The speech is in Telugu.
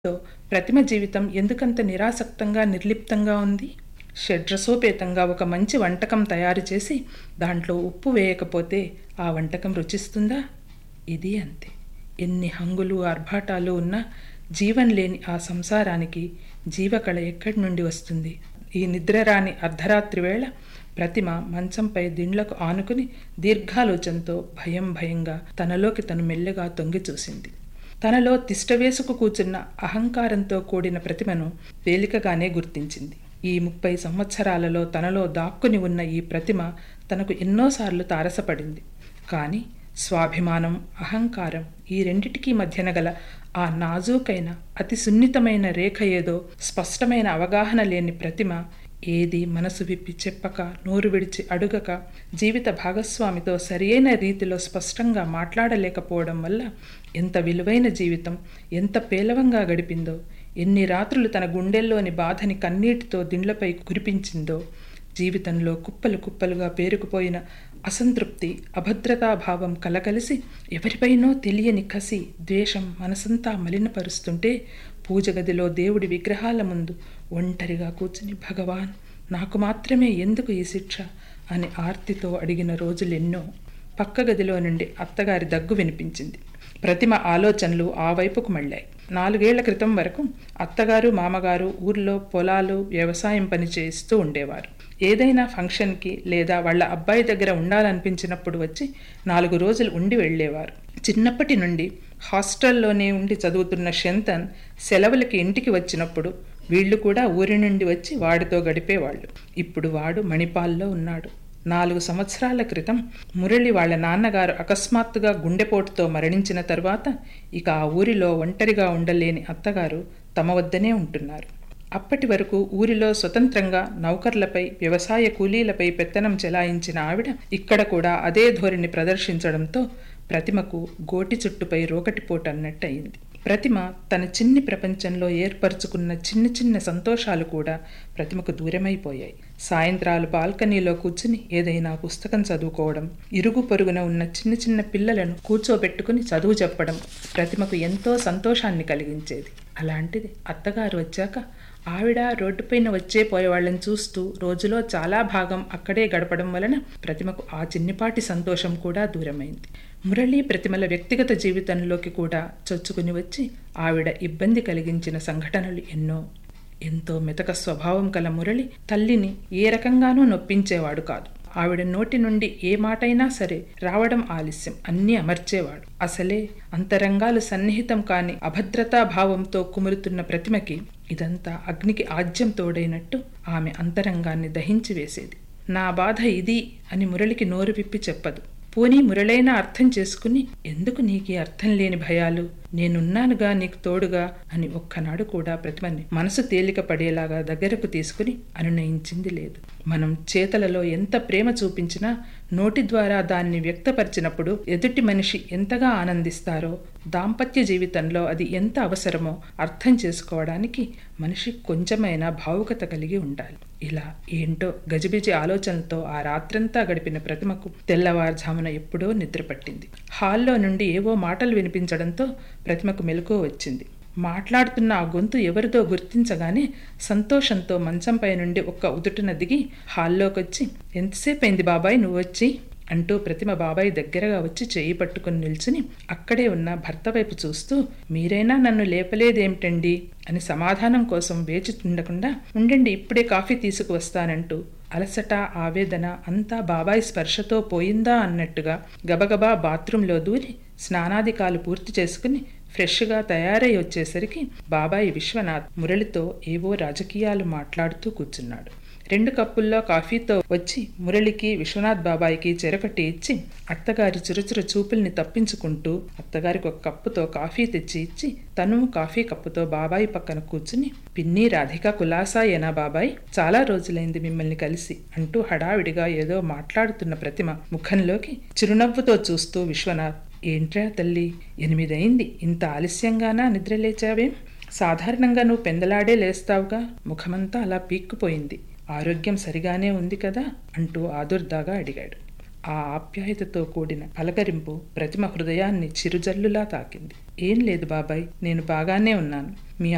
తో ప్రతిమ జీవితం ఎందుకంత నిరాసక్తంగా నిర్లిప్తంగా ఉంది షడ్రసోపేతంగా ఒక మంచి వంటకం తయారు చేసి దాంట్లో ఉప్పు వేయకపోతే ఆ వంటకం రుచిస్తుందా ఇది అంతే ఎన్ని హంగులు ఆర్భాటాలు ఉన్నా జీవం లేని ఆ సంసారానికి జీవకళ ఎక్కడి నుండి వస్తుంది ఈ నిద్రరాని అర్ధరాత్రి వేళ ప్రతిమ మంచంపై దిండ్లకు ఆనుకుని దీర్ఘాలోచనతో భయం భయంగా తనలోకి తను మెల్లగా తొంగి చూసింది తనలో తిష్టవేసుకు కూర్చున్న అహంకారంతో కూడిన ప్రతిమను తేలికగానే గుర్తించింది ఈ ముప్పై సంవత్సరాలలో తనలో దాక్కుని ఉన్న ఈ ప్రతిమ తనకు ఎన్నోసార్లు తారసపడింది కానీ స్వాభిమానం అహంకారం ఈ రెండిటికీ మధ్యన గల ఆ నాజూకైన అతి సున్నితమైన రేఖ ఏదో స్పష్టమైన అవగాహన లేని ప్రతిమ ఏది మనసు విప్పి చెప్పక నోరు విడిచి అడుగక జీవిత భాగస్వామితో సరియైన రీతిలో స్పష్టంగా మాట్లాడలేకపోవడం వల్ల ఎంత విలువైన జీవితం ఎంత పేలవంగా గడిపిందో ఎన్ని రాత్రులు తన గుండెల్లోని బాధని కన్నీటితో దిండ్లపై కురిపించిందో జీవితంలో కుప్పలు కుప్పలుగా పేరుకుపోయిన అసంతృప్తి అభద్రతాభావం కలగలిసి ఎవరిపైనో తెలియని కసి ద్వేషం మనసంతా మలినపరుస్తుంటే పూజ గదిలో దేవుడి విగ్రహాల ముందు ఒంటరిగా కూర్చుని భగవాన్ నాకు మాత్రమే ఎందుకు ఈ శిక్ష అని ఆర్తితో అడిగిన రోజులెన్నో పక్క గదిలో నుండి అత్తగారి దగ్గు వినిపించింది ప్రతిమ ఆలోచనలు ఆ వైపుకు మళ్ళాయి నాలుగేళ్ల క్రితం వరకు అత్తగారు మామగారు ఊర్లో పొలాలు వ్యవసాయం పని చేస్తూ ఉండేవారు ఏదైనా ఫంక్షన్కి లేదా వాళ్ళ అబ్బాయి దగ్గర ఉండాలనిపించినప్పుడు వచ్చి నాలుగు రోజులు ఉండి వెళ్ళేవారు చిన్నప్పటి నుండి హాస్టల్లోనే ఉండి చదువుతున్న శంతన్ సెలవులకి ఇంటికి వచ్చినప్పుడు వీళ్ళు కూడా ఊరి నుండి వచ్చి వాడితో గడిపేవాళ్ళు ఇప్పుడు వాడు మణిపాల్లో ఉన్నాడు నాలుగు సంవత్సరాల క్రితం మురళి వాళ్ళ నాన్నగారు అకస్మాత్తుగా గుండెపోటుతో మరణించిన తరువాత ఇక ఆ ఊరిలో ఒంటరిగా ఉండలేని అత్తగారు తమ వద్దనే ఉంటున్నారు అప్పటి వరకు ఊరిలో స్వతంత్రంగా నౌకర్లపై వ్యవసాయ కూలీలపై పెత్తనం చెలాయించిన ఆవిడ ఇక్కడ కూడా అదే ధోరణి ప్రదర్శించడంతో ప్రతిమకు గోటి చుట్టుపై రోకటిపోటు అన్నట్టు అయింది ప్రతిమ తన చిన్ని ప్రపంచంలో ఏర్పరచుకున్న చిన్న చిన్న సంతోషాలు కూడా ప్రతిమకు దూరమైపోయాయి సాయంత్రాలు బాల్కనీలో కూర్చుని ఏదైనా పుస్తకం చదువుకోవడం ఇరుగు పొరుగున ఉన్న చిన్న చిన్న పిల్లలను కూర్చోబెట్టుకుని చదువు చెప్పడం ప్రతిమకు ఎంతో సంతోషాన్ని కలిగించేది అలాంటిది అత్తగారు వచ్చాక ఆవిడ రోడ్డుపైన వచ్చే పోయేవాళ్ళని చూస్తూ రోజులో చాలా భాగం అక్కడే గడపడం వలన ప్రతిమకు ఆ చిన్నిపాటి సంతోషం కూడా దూరమైంది మురళి ప్రతిమల వ్యక్తిగత జీవితంలోకి కూడా చొచ్చుకుని వచ్చి ఆవిడ ఇబ్బంది కలిగించిన సంఘటనలు ఎన్నో ఎంతో మెతక స్వభావం కల మురళి తల్లిని ఏ రకంగానూ నొప్పించేవాడు కాదు ఆవిడ నోటి నుండి ఏ మాటైనా సరే రావడం ఆలస్యం అన్నీ అమర్చేవాడు అసలే అంతరంగాలు సన్నిహితం కాని అభద్రతా భావంతో కుమురుతున్న ప్రతిమకి ఇదంతా అగ్నికి ఆజ్యం తోడైనట్టు ఆమె అంతరంగాన్ని దహించి వేసేది నా బాధ ఇది అని మురళికి నోరు విప్పి చెప్పదు పోనీ మురళైనా అర్థం చేసుకుని ఎందుకు నీకు అర్థం లేని భయాలు నేనున్నానుగా నీకు తోడుగా అని ఒక్కనాడు కూడా ప్రతిమని మనసు తేలిక పడేలాగా దగ్గరకు తీసుకుని అనునయించింది లేదు మనం చేతలలో ఎంత ప్రేమ చూపించినా నోటి ద్వారా దాన్ని వ్యక్తపరిచినప్పుడు ఎదుటి మనిషి ఎంతగా ఆనందిస్తారో దాంపత్య జీవితంలో అది ఎంత అవసరమో అర్థం చేసుకోవడానికి మనిషి కొంచెమైనా భావుకత కలిగి ఉండాలి ఇలా ఏంటో గజిబిజి ఆలోచనలతో ఆ రాత్రంతా గడిపిన ప్రతిమకు తెల్లవారుజామున ఎప్పుడో నిద్రపట్టింది హాల్లో నుండి ఏవో మాటలు వినిపించడంతో ప్రతిమకు మెలకువ వచ్చింది మాట్లాడుతున్న ఆ గొంతు ఎవరిదో గుర్తించగానే సంతోషంతో మంచంపై నుండి ఒక్క ఉదుటున దిగి హాల్లోకొచ్చి ఎంతసేపు అయింది బాబాయ్ నువ్వు వచ్చి అంటూ ప్రతిమ బాబాయ్ దగ్గరగా వచ్చి చేయి పట్టుకుని నిల్చుని అక్కడే ఉన్న భర్త వైపు చూస్తూ మీరైనా నన్ను లేపలేదేమిటండి అని సమాధానం కోసం వేచి ఉండకుండా ఉండండి ఇప్పుడే కాఫీ తీసుకువస్తానంటూ అలసట ఆవేదన అంతా బాబాయ్ స్పర్శతో పోయిందా అన్నట్టుగా గబగబా బాత్రూంలో దూరి స్నానాధికాలు పూర్తి చేసుకుని ఫ్రెష్గా తయారై వచ్చేసరికి బాబాయి విశ్వనాథ్ మురళితో ఏవో రాజకీయాలు మాట్లాడుతూ కూర్చున్నాడు రెండు కప్పుల్లో కాఫీతో వచ్చి మురళికి విశ్వనాథ్ బాబాయికి చెరకట్టి ఇచ్చి అత్తగారి చురుచురు చూపుల్ని తప్పించుకుంటూ అత్తగారికి ఒక కప్పుతో కాఫీ తెచ్చి ఇచ్చి తను కాఫీ కప్పుతో బాబాయి పక్కన కూర్చుని పిన్ని రాధిక కులాసాయేనా బాబాయ్ చాలా రోజులైంది మిమ్మల్ని కలిసి అంటూ హడావిడిగా ఏదో మాట్లాడుతున్న ప్రతిమ ముఖంలోకి చిరునవ్వుతో చూస్తూ విశ్వనాథ్ ఏంట్రా తల్లి ఎనిమిదయింది ఇంత ఆలస్యంగానా నిద్రలేచావేం సాధారణంగా నువ్వు పెందలాడే లేస్తావుగా ముఖమంతా అలా పీక్కుపోయింది ఆరోగ్యం సరిగానే ఉంది కదా అంటూ ఆదుర్దాగా అడిగాడు ఆ ఆప్యాయతతో కూడిన పలకరింపు ప్రతిమ హృదయాన్ని చిరుజల్లులా తాకింది ఏం లేదు బాబాయ్ నేను బాగానే ఉన్నాను మీ